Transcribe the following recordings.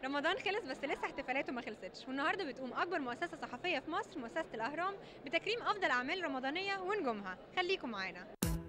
رمضان خلص بس لسه احتفالاته ما خلصتش والنهارده بتقوم اكبر مؤسسه صحفيه في مصر مؤسسه الاهرام بتكريم افضل اعمال رمضانيه ونجومها خليكم معانا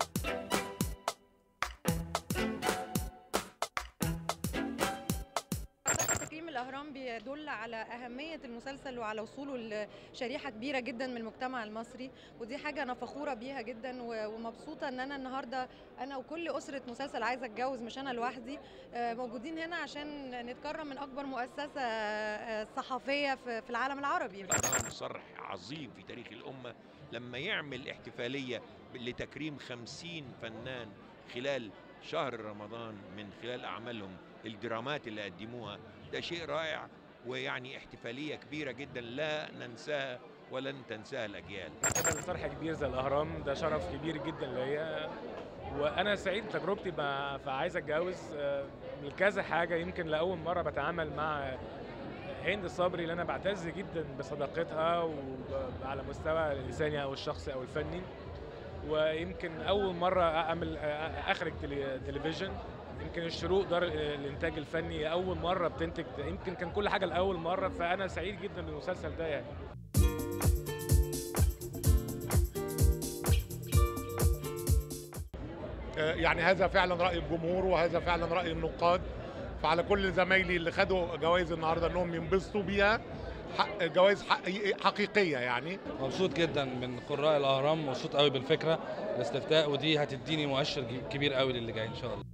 تكريم الأهرام بيدل على أهمية المسلسل وعلى وصوله لشريحة كبيرة جدا من المجتمع المصري ودي حاجة أنا فخورة بيها جدا و- ومبسوطة إن أنا النهاردة أنا وكل أسرة مسلسل عايزة أتجوز مش أنا لوحدي آه، موجودين هنا عشان نتكرم من أكبر مؤسسة آه، صحفية في في العالم العربي الأهرام صرح عظيم في تاريخ الأمة لما يعمل احتفالية لتكريم خمسين فنان خلال شهر رمضان من خلال أعمالهم الدرامات اللي قدموها ده شيء رائع ويعني احتفالية كبيرة جدا لا ننساها ولن تنساها الأجيال عمل صرح كبير زي الاهرام ده شرف كبير جدا ليا وانا سعيد بتجربتي مع فعايز اتجوز آه، لكذا حاجه يمكن لاول مره بتعامل مع هند صبري اللي انا بعتز جدا بصداقتها وعلى مستوى الانساني او الشخصي او الفني ويمكن اول مره اعمل آه، اخرج تلي- تلفزيون يمكن الشروق دار الانتاج الفني اول مره بتنتج يمكن كان كل حاجه لاول مره فانا سعيد جدا بالمسلسل ده يعني يعني هذا فعلا راي الجمهور وهذا فعلا راي النقاد فعلى كل زمايلي اللي خدوا جوائز النهارده انهم ينبسطوا بيها حق جوائز حقيقي- حقيقيه يعني مبسوط جدا من قراء الاهرام مبسوط قوي بالفكره الاستفتاء ودي هتديني مؤشر ج- كبير قوي للي جاي ان شاء الله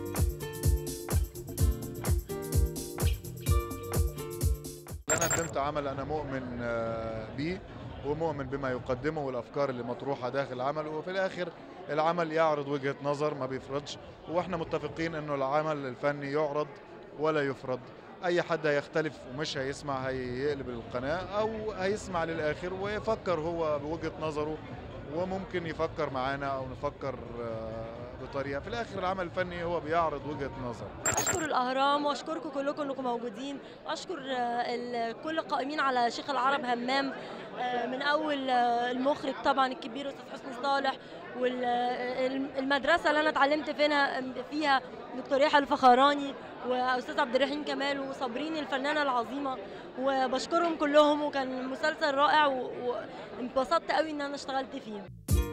انا قدمت عمل انا مؤمن آه، بيه ومؤمن بما يقدمه والافكار اللي مطروحه داخل العمل وفي الاخر العمل يعرض وجهه نظر ما بيفرضش واحنا متفقين انه العمل الفني يعرض ولا يفرض اي حد هيختلف ومش هيسمع هيقلب القناه او هيسمع للاخر ويفكر هو بوجهه نظره وممكن يفكر معانا او نفكر آه، بطريقه في الاخر العمل الفني هو بيعرض وجهه نظر اشكر الاهرام واشكركم كلكم انكم موجودين واشكر آه، ال- كل القائمين على شيخ العرب همام آه، من اول آه، المخرج طبعا الكبير استاذ حسني صالح والمدرسه اللي انا اتعلمت فيها فيها دكتور يحيى الفخراني واستاذ عبد الرحيم كمال وصابرين الفنانه العظيمه وبشكرهم كلهم وكان مسلسل رائع و- وانبسطت قوي ان انا اشتغلت فيه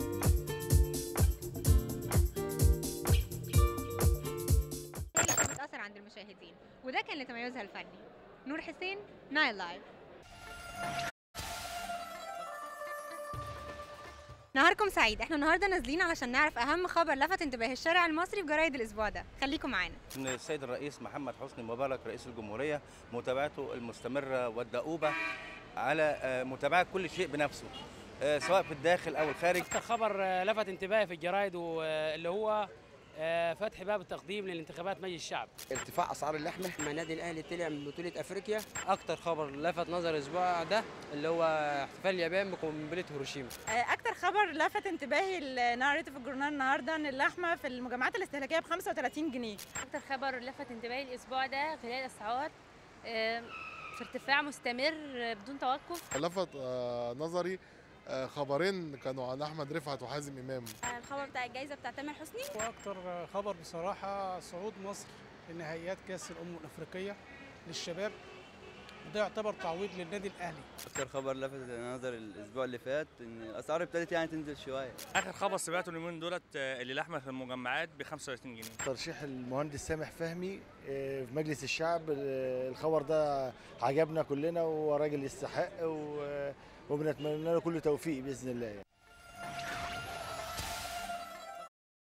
هي اللي كانت بتأثر عند المشاهدين وده كان لتميزها الفني نور حسين نايل لايف نهاركم سعيد احنا النهارده نازلين علشان نعرف اهم خبر لفت انتباه الشارع المصري في جرايد الاسبوع ده خليكم معانا ان السيد الرئيس محمد حسني مبارك رئيس الجمهوريه متابعته المستمره والدؤوبه على آه، متابعه كل شيء بنفسه آه، سواء في الداخل او الخارج اكتر خبر آه، لفت انتباهي في الجرايد واللي هو آه، فتح باب التقديم للانتخابات مجلس الشعب ارتفاع اسعار اللحمه لما النادي الاهلي طلع من بطوله افريقيا اكتر خبر لفت نظر الاسبوع ده اللي هو احتفال اليابان بقنبله هيروشيما اكتر خبر لفت انتباهي النهارده في الجورنال النهارده ان اللحمه في المجمعات الاستهلاكيه ب 35 جنيه اكتر خبر لفت انتباهي الاسبوع ده غلاء الاسعار آه، في ارتفاع مستمر آه، بدون توقف لفت آه، نظري آه، خبرين كانوا عن احمد رفعت وحازم امام الخبر بتاع الجائزه بتاع تامر حسني واكتر خبر بصراحه صعود مصر لنهائيات كاس الامم الافريقيه للشباب وده يعتبر تعويض للنادي الاهلي اكتر خبر لفت نظر الاسبوع اللي فات ان الاسعار ابتدت يعني تنزل شويه اخر خبر سمعته اليومين دولت آه، اللي لحمه في المجمعات ب 35 جنيه ترشيح المهندس سامح فهمي آه، في مجلس الشعب آه، الخبر ده عجبنا كلنا وهو راجل يستحق و- وبنتمنى له كل توفيق باذن الله يعني.